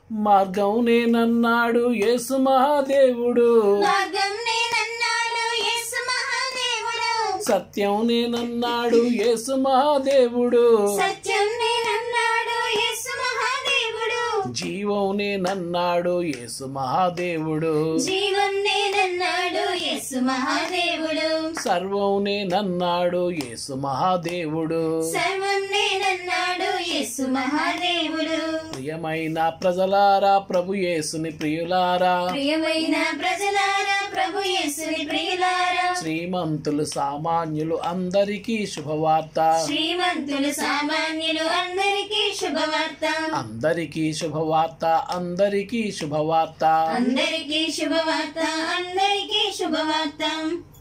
మార్గం నేనన్నాడు యేసు మహాదేవుడు మార్గం నేనన్నాడు యేసు మహాదేవుడు సత్యం నేనన్నాడు యేసు మహాదేవుడు సత్యం నేనన్నాడు యేసు మహాదేవుడు జీవం నేనన్నాడు యేసు మహాదేవుడు జీవం నేనన్నాడు యేసు మహాదేవుడు సర్వం నేనన్నాడు యేసు మహాదేవుడు సర్వం నేనన్నాడు యేసు మహాదేవుడు ప్రియమైన ప్రజలారా ప్రభు యేసుని ప్రియులారా ప్రియమైన ప్రజలారా ప్రభు యేసుని ప్రియులారా శ్రీమంతులు సామాన్యులు అందరికీ శుభవార్త శ్రీమంతులు సామాన్యులు అందరికీ శుభవార్త అందరికీ శుభవార్త అందరికీ శుభవార్త అందరికీ శుభవార్త అందరికీ శుభవార్త